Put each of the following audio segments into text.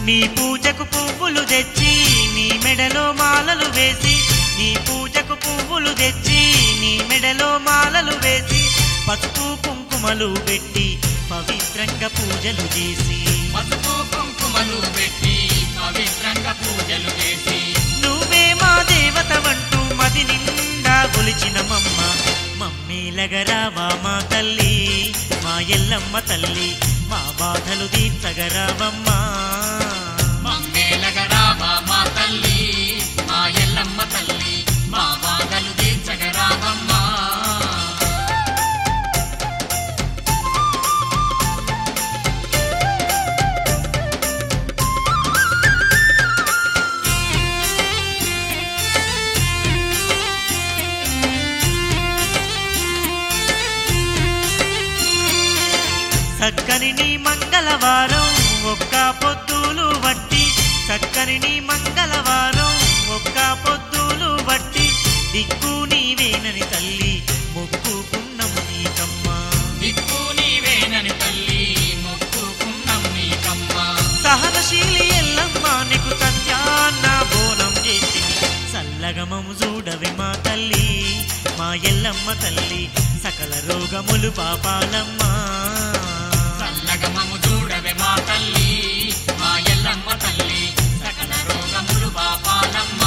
నీ పూజకు పువ్వులు తెచ్చి నీ మెడలో మాలలు వేసి నీ పూజకు పువ్వులు తెచ్చి నీ మెడలో మాలలు వేసి పసుపు కుంకుమలు పెట్టి పవిత్రంగా పూజలు చేసి పసుపు కుంకుమలు పెట్టి పవిత్రంగా పూజలు చేసి నువ్వే మా దేవత వంటూ మది నిండా గొలిచిన మమ్మ మమ్మీలగరావా మా తల్లి మా ఎల్లమ్మ తల్లి మా బాధలు తీర్చగరావమ్మా మమ్మేలగరావా మా తల్లి మా ఎల్లమ్మ తల్లి మా బాధలు తీర్చగరావమ్మా చక్కని నీ మంగళవారం ఒక్క పొద్దులు వట్టి చక్కని నీ మంగళవారం ఒక్క పొద్దులు వట్టి దిక్కు నీవేనని తల్లి మొక్కుకున్నము నీకమ్మా దిక్కు నీవేనని తల్లి మొక్కుకున్నాం నీకమ్మ సహనశీలి ఎల్లమ్మ నీకు సత్యాన్న బోనం చేసి సల్లగమము చూడవి మా తల్లి మా ఎల్లమ్మ తల్లి సకల రోగములు పాపాలమ్మా చల్లగమము చూడవే మా తల్లి మా ఎల్లమ్మ తల్లి సకల రోగములు పాపాలమ్మా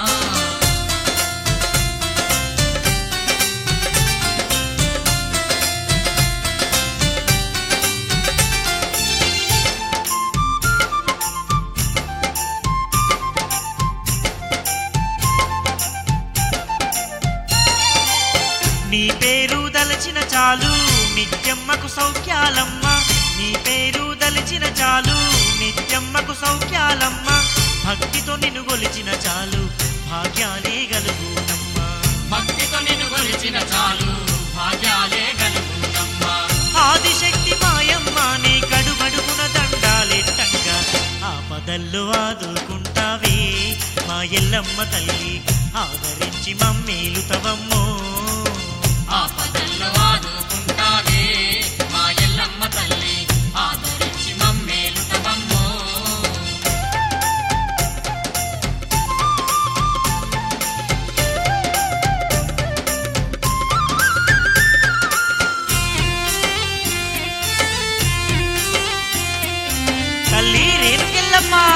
నీ పేరు దలచిన చాలు నిత్యమ్మకు సౌఖ్యాలమ్మ నీ పేరు దలచిన చాలు నిత్యమ్మకు సౌఖ్యాలమ్మ భక్తితో నిన్ను గొలిచిన చాలు భాగ్యాలే గలుగునమ్మా భక్తితో నిన్ను కొలిచిన చాలు భాగ్యాలే కలుగునమ్మా ఆదిశక్తి మాయమ్మ నీ కడుమడుగున దండాలెట్టంగా ఆపదల్లో ఆదుకుంటావే మా ఎల్లమ్మ తల్లి ఆదరించి మమ్మేలుతవమ్మో ఆపదల్లో ఆదుకుంటావే మా ఎల్లమ్మ తల్లి ఆదరించి మమ్మేలుతవమ్మో తల్లి రేణుకెళ్ళమ్మా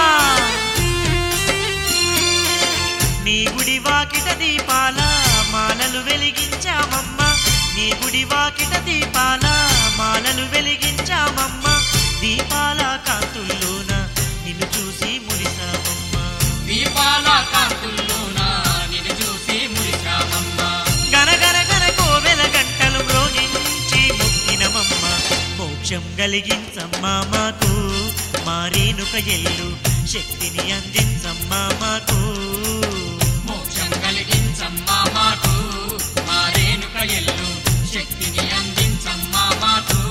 నీ గుడి వాకిట దీపాల మాలలు వెలిగించామమ్మ నీ గుడి వాకిట దీపాల మాలలు వెలిగించామమ్మ దీపాల కాంతుల్లోన నిన్ను చూసి మురిసామమ్మా దీపాల కాంతుల్లోన నిన్ను చూసి మురిశామమ్మా గనగన గన కోవెల గంటలు మ్రోగించి మొక్కినమమ్మ మోక్షం కలిగించమ్మా మాకు మారేనుక ఎల్లు శక్తిని అందించమ్మా మాకు మోక్షం కలిగించమ్మా మాకు మా రేణుక ఎల్లు శక్తిని అందించమ్మా మాకు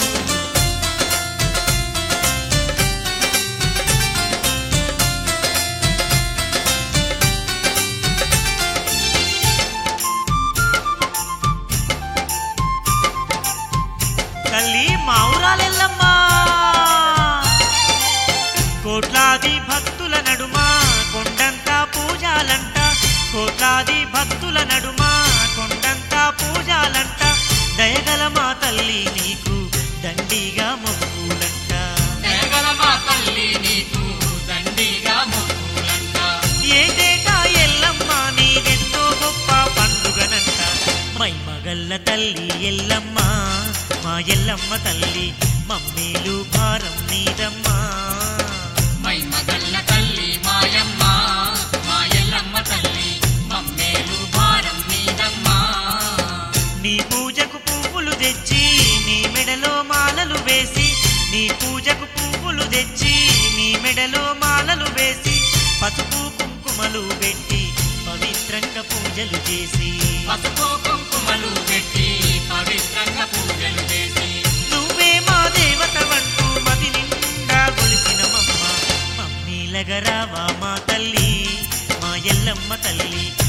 తల్లి మావురాలెల్లమ్మా కోట్లాది భక్తుల నడుమ కొండంతా పూజాలంట కోట్లాది భక్తుల నడుమ కొండంతా పూజాలంట దయగల మా తల్లి నీకు దండిగా మొక్కులంట దయగల మా తల్లి నీకు దండిగా మొక్కులంట ఏటేటా ఎల్లమ్మ నీదెంతో గొప్ప పండుగనంట మై మగల్ల తల్లి ఎల్లమ్మ మా ఎల్లమ్మ తల్లి మమ్మీలు భారం నీదమ్మా మై మగల్ల తల్లి మాయమ్మ మా ఎల్లమ్మ తల్లి మమ్మేలు భారం నీదమ్మా నీ పూజకు పువ్వులు తెచ్చి నీ మెడలో మాలలు వేసి నీ పూజకు పువ్వులు తెచ్చి నీ మెడలో మాలలు వేసి పసుపు కుంకుమలు పెట్టి పవిత్రంగా పూజలు చేసి పసుపు కుంకుమలు పెట్టి పవిత్రంగా పూజలు చేసి నువ్వే మా దేవత వంటూ మది నిండా గొలిసిన మమ్మ మమ్మీలగరావా మా తల్లి మా ఎల్లమ్మ తల్లి